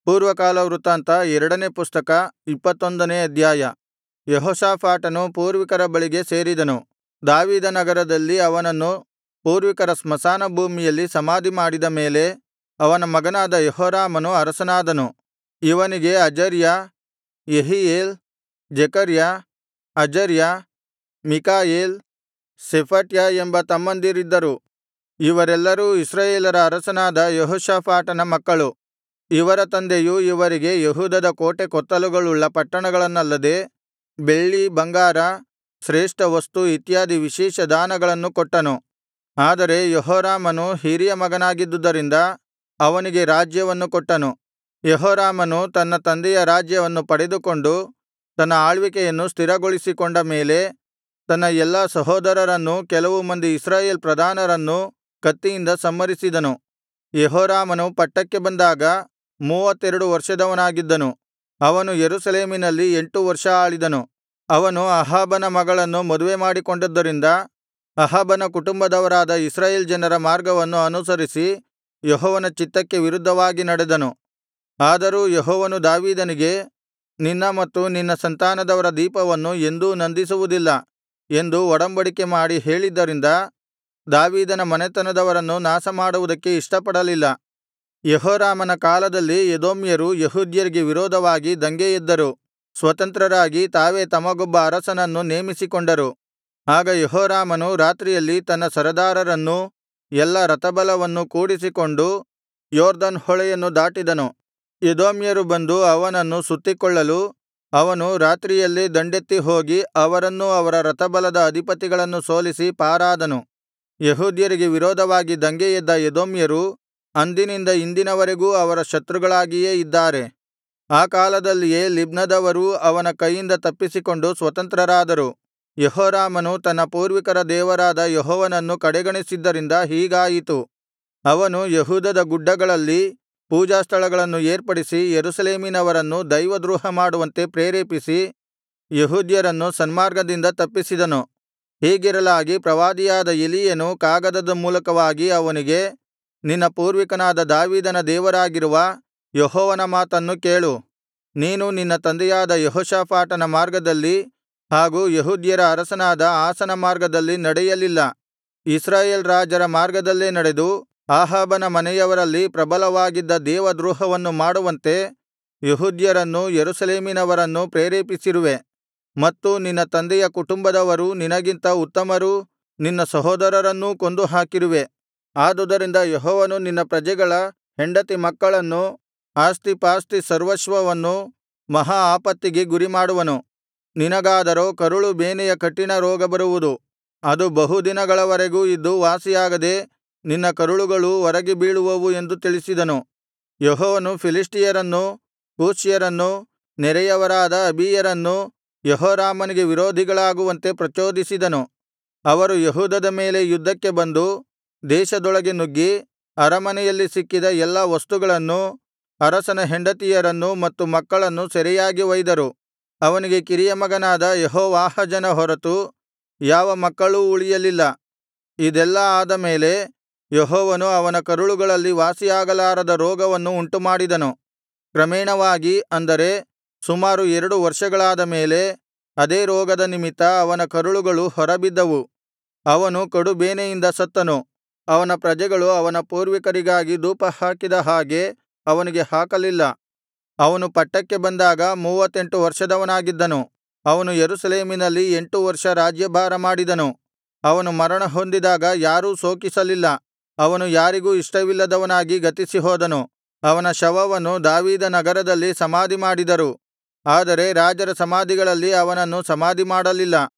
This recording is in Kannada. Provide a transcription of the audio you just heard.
ಪೂರ್ವಕಾಲ ವೃತ್ತಾಂತ ಎರಡನೇ ಪುಸ್ತಕ ಇಪ್ಪತ್ತೊಂದನೇ ಅಧ್ಯಾಯ ಯೆಹೋಷಾಫಾಟನು ಪೂರ್ವಿಕರ ಬಳಿಗೆ ಸೇರಿದನು ದಾವೀದನಗರದಲ್ಲಿ ಅವನನ್ನು ಪೂರ್ವಿಕರ ಸ್ಮಶಾನ ಭೂಮಿಯಲ್ಲಿ ಸಮಾಧಿಮಾಡಿದ ಮೇಲೆ ಅವನ ಮಗನಾದ ಯೆಹೋರಾಮನು ಅರಸನಾದನು ಇವನಿಗೆ ಅಜರ್ಯ ಯೆಹೀಯೇಲ್ ಜೆಕರ್ಯ ಅಜರ್ಯ ಮಿಕಾಯೇಲ್ ಶೆಫಟ್ಯ ಎಂಬ ತಮ್ಮಂದಿರಿದ್ದರು ಇವರೆಲ್ಲರೂ ಇಸ್ರಾಯೇಲರ ಅರಸನಾದ ಯೆಹೋಷಾಫಾಟನ ಮಕ್ಕಳು ಇವರ ತಂದೆಯು ಇವರಿಗೆ ಯೆಹೂದದ ಕೋಟೆಕೊತ್ತಲುಗಳುಳ್ಳ ಪಟ್ಟಣಗಳನ್ನಲ್ಲದೆ ಬೆಳ್ಳಿ ಬಂಗಾರ ಶ್ರೇಷ್ಠ ವಸ್ತು ಇತ್ಯಾದಿ ವಿಶೇಷ ದಾನಗಳನ್ನು ಕೊಟ್ಟನು ಆದರೆ ಯೆಹೋರಾಮನು ಹಿರಿಯ ಮಗನಾಗಿದ್ದುದರಿಂದ ಅವನಿಗೆ ರಾಜ್ಯವನ್ನು ಕೊಟ್ಟನು ಯೆಹೋರಾಮನು ತನ್ನ ತಂದೆಯ ರಾಜ್ಯವನ್ನು ಪಡೆದುಕೊಂಡು ತನ್ನ ಆಳ್ವಿಕೆಯನ್ನು ಸ್ಥಿರಗೊಳಿಸಿಕೊಂಡ ಮೇಲೆ ತನ್ನ ಎಲ್ಲಾ ಸಹೋದರರನ್ನೂ ಕೆಲವು ಮಂದಿ ಇಸ್ರಾಯೇಲ್ ಪ್ರಧಾನರನ್ನೂ ಕತ್ತಿಯಿಂದ ಸಂಹರಿಸಿದನು ಯೆಹೋರಾಮನು ಪಟ್ಟಕ್ಕೆ ಬಂದಾಗ ಮೂವತ್ತೆರಡು ವರ್ಷದವನಾಗಿದ್ದನು ಅವನು ಯೆರೂಸಲೇಮಿನಲ್ಲಿ ಎಂಟು ವರ್ಷ ಆಳಿದನು ಅವನು ಅಹಾಬನ ಮಗಳನ್ನು ಮದುವೆಮಾಡಿಕೊಂಡದ್ದರಿಂದ ಅಹಾಬನ ಕುಟುಂಬದವರಾದ ಇಸ್ರಾಯೇಲ್ ಜನರ ಮಾರ್ಗವನ್ನು ಅನುಸರಿಸಿ ಯೆಹೋವನ ಚಿತ್ತಕ್ಕೆ ವಿರುದ್ಧವಾಗಿ ನಡೆದನು ಆದರೂ ಯೆಹೋವನು ದಾವೀದನಿಗೆ ನಿನ್ನ ಮತ್ತು ನಿನ್ನ ಸಂತಾನದವರ ದೀಪವನ್ನು ಎಂದೂ ನಂದಿಸುವುದಿಲ್ಲ ಎಂದು ಒಡಂಬಡಿಕೆ ಮಾಡಿ ಹೇಳಿದ್ದರಿಂದ ದಾವೀದನ ಮನೆತನದವರನ್ನು ನಾಶಮಾಡುವುದಕ್ಕೆ ಇಷ್ಟಪಡಲಿಲ್ಲ ಯೆಹೋರಾಮನ ಕಾಲದಲ್ಲಿ ಎದೋಮ್ಯರು ಯೆಹೂದ್ಯರಿಗೆ ವಿರೋಧವಾಗಿ ದಂಗೆಯೆದ್ದರು ಸ್ವತಂತ್ರರಾಗಿ ತಾವೇ ತಮಗೊಬ್ಬ ಅರಸನನ್ನು ನೇಮಿಸಿಕೊಂಡರು ಆಗ ಯೆಹೋರಾಮನು ರಾತ್ರಿಯಲ್ಲಿ ತನ್ನ ಸರದಾರರನ್ನೂ ಎಲ್ಲಾ ರಥಬಲವನ್ನೂ ಕೂಡಿಸಿಕೊಂಡು ಯೊರ್ದನ್ ಹೊಳೆಯನ್ನು ದಾಟಿದನು ಎದೋಮ್ಯರು ಬಂದು ಅವನನ್ನು ಸುತ್ತಿಕೊಳ್ಳಲು ಅವನು ರಾತ್ರಿಯಲ್ಲೇ ದಂಡೆತ್ತಿ ಹೋಗಿ ಅವರನ್ನೂ ಅವರ ರಥಬಲದ ಅಧಿಪತಿಗಳನ್ನು ಸೋಲಿಸಿ ಪಾರಾದನು ಯೆಹೂದ್ಯರಿಗೆ ವಿರೋಧವಾಗಿ ದಂಗೆಯೆದ್ದ ಎದೋಮ್ಯರು ಅಂದಿನಿಂದ ಇಂದಿನವರೆಗೂ ಅವರ ಶತ್ರುಗಳಾಗಿಯೇ ಇದ್ದಾರೆ ಆ ಕಾಲದಲ್ಲಿಯೇ ಲಿಬ್ನದವರೂ ಅವನ ಕೈಯಿಂದ ತಪ್ಪಿಸಿಕೊಂಡು ಸ್ವತಂತ್ರರಾದರು ಯೆಹೋರಾಮನು ತನ್ನ ಪೂರ್ವಿಕರ ದೇವರಾದ ಯೆಹೋವನನ್ನು ಕಡೆಗಣಿಸಿದ್ದರಿಂದ ಹೀಗಾಯಿತು ಅವನು ಯೆಹೂದದ ಗುಡ್ಡಗಳಲ್ಲಿ ಪೂಜಾಸ್ಥಳಗಳನ್ನು ಏರ್ಪಡಿಸಿ ಯೆರೂಸಲೇಮಿನವರನ್ನು ದೈವದ್ರೋಹ ಮಾಡುವಂತೆ ಪ್ರೇರೇಪಿಸಿ ಯೆಹೂದ್ಯರನ್ನು ಸನ್ಮಾರ್ಗದಿಂದ ತಪ್ಪಿಸಿದನು ಹೀಗಿರಲಾಗಿ ಪ್ರವಾದಿಯಾದ ಎಲೀಯನು ಕಾಗದದ ಮೂಲಕವಾಗಿ ಅವನಿಗೆ ನಿನ್ನ ಪೂರ್ವಿಕನಾದ ದಾವೀದನ ದೇವರಾಗಿರುವ ಯೆಹೋವನ ಮಾತನ್ನು ಕೇಳು ನೀನು ನಿನ್ನ ತಂದೆಯಾದ ಯೆಹೋಷಾಫಾಟನ ಮಾರ್ಗದಲ್ಲಿ ಹಾಗೂ ಯೆಹೂದ್ಯರ ಅರಸನಾದ ಆಸನ ಮಾರ್ಗದಲ್ಲಿ ನಡೆಯಲಿಲ್ಲ ಇಸ್ರಾಯೇಲ್ ರಾಜರ ಮಾರ್ಗದಲ್ಲೇ ನಡೆದು ಆಹಾಬನ ಮನೆಯವರಲ್ಲಿ ಪ್ರಬಲವಾಗಿದ್ದ ದೇವದ್ರೋಹವನ್ನು ಮಾಡುವಂತೆ ಯೆಹೂದ್ಯರನ್ನೂ ಯೆರೂಸಲೇಮಿನವರನ್ನೂ ಪ್ರೇರೇಪಿಸಿರುವೆ ಮತ್ತು ನಿನ್ನ ತಂದೆಯ ಕುಟುಂಬದವರು ನಿನಗಿಂತ ಉತ್ತಮರೂ ನಿನ್ನ ಸಹೋದರರನ್ನೂ ಕೊಂದು ಹಾಕಿರುವೆ ಆದುದರಿಂದ ಯೆಹೋವನು ನಿನ್ನ ಪ್ರಜೆಗಳ ಹೆಂಡತಿ ಮಕ್ಕಳನ್ನೂ ಆಸ್ತಿಪಾಸ್ತಿ ಸರ್ವಸ್ವವನ್ನೂ ಮಹಾ ಆಪತ್ತಿಗೆ ಗುರಿಮಾಡುವನು ನಿನಗಾದರೋ ಕರುಳು ಬೇನೆಯ ಕಠಿಣ ರೋಗ ಬರುವುದು ಅದು ಬಹುದಿನಗಳವರೆಗೂ ಇದ್ದು ವಾಸಿಯಾಗದೆ ನಿನ್ನ ಕರುಳುಗಳು ಹೊರಗೆ ಬೀಳುವವು ಎಂದು ತಿಳಿಸಿದನು ಯೆಹೋವನು ಫಿಲಿಷ್ಟಿಯರನ್ನೂ ಕೂಷ್ಯರನ್ನೂ ನೆರೆಯವರಾದ ಅಬೀಯರನ್ನೂ ಯೆಹೋರಾಮನಿಗೆ ವಿರೋಧಿಗಳಾಗುವಂತೆ ಪ್ರಚೋದಿಸಿದನು ಅವರು ಯೆಹೂದದ ಮೇಲೆ ಯುದ್ಧಕ್ಕೆ ಬಂದು ದೇಶದೊಳಗೆ ನುಗ್ಗಿ ಅರಮನೆಯಲ್ಲಿ ಸಿಕ್ಕಿದ ಎಲ್ಲಾ ವಸ್ತುಗಳನ್ನೂ ಅರಸನ ಹೆಂಡತಿಯರನ್ನೂ ಮತ್ತು ಮಕ್ಕಳನ್ನೂ ಸೆರೆಯಾಗಿ ಒಯ್ದರು ಅವನಿಗೆ ಕಿರಿಯ ಮಗನಾದ ಯೆಹೋವಾಹಾಜನ ಹೊರತು ಯಾವ ಮಕ್ಕಳೂ ಉಳಿಯಲಿಲ್ಲ ಇದೆಲ್ಲಾ ಆದ ಮೇಲೆ ಯೆಹೋವನು ಅವನ ಕರುಳುಗಳಲ್ಲಿ ವಾಸಿಯಾಗಲಾರದ ರೋಗವನ್ನು ಉಂಟುಮಾಡಿದನು ಕ್ರಮೇಣವಾಗಿ ಅಂದರೆ ಸುಮಾರು ಎರಡು ವರ್ಷಗಳಾದ ಮೇಲೆ ಅದೇ ರೋಗದ ನಿಮಿತ್ತ ಅವನ ಕರುಳುಗಳು ಹೊರಬಿದ್ದವು ಅವನು ಕಡುಬೇನೆಯಿಂದ ಸತ್ತನು ಅವನ ಪ್ರಜೆಗಳು ಅವನ ಪೂರ್ವಿಕರಿಗಾಗಿ ಧೂಪಹಾಕಿದ ಹಾಗೆ ಅವನಿಗೆ ಹಾಕಲಿಲ್ಲ ಅವನು ಪಟ್ಟಕ್ಕೆ ಬಂದಾಗ ಮೂವತ್ತೆಂಟು ವರ್ಷದವನಾಗಿದ್ದನು ಅವನು ಯೆರೂಸಲೇಮಿನಲ್ಲಿ ಎಂಟು ವರ್ಷ ರಾಜ್ಯಭಾರ ಮಾಡಿದನು ಅವನು ಮರಣ ಹೊಂದಿದಾಗ ಯಾರೂ ಶೋಕಿಸಲಿಲ್ಲ ಅವನು ಯಾರಿಗೂ ಇಷ್ಟವಿಲ್ಲದವನಾಗಿ ಗತಿಸಿಹೋದನು ಅವನ ಶವವನ್ನು ದಾವೀದನಗರದಲ್ಲಿ ಸಮಾಧಿಮಾಡಿದರು ಆದರೆ ರಾಜರ ಸಮಾಧಿಗಳಲ್ಲಿ ಅವನನ್ನು ಸಮಾಧಿಮಾಡಲಿಲ್ಲ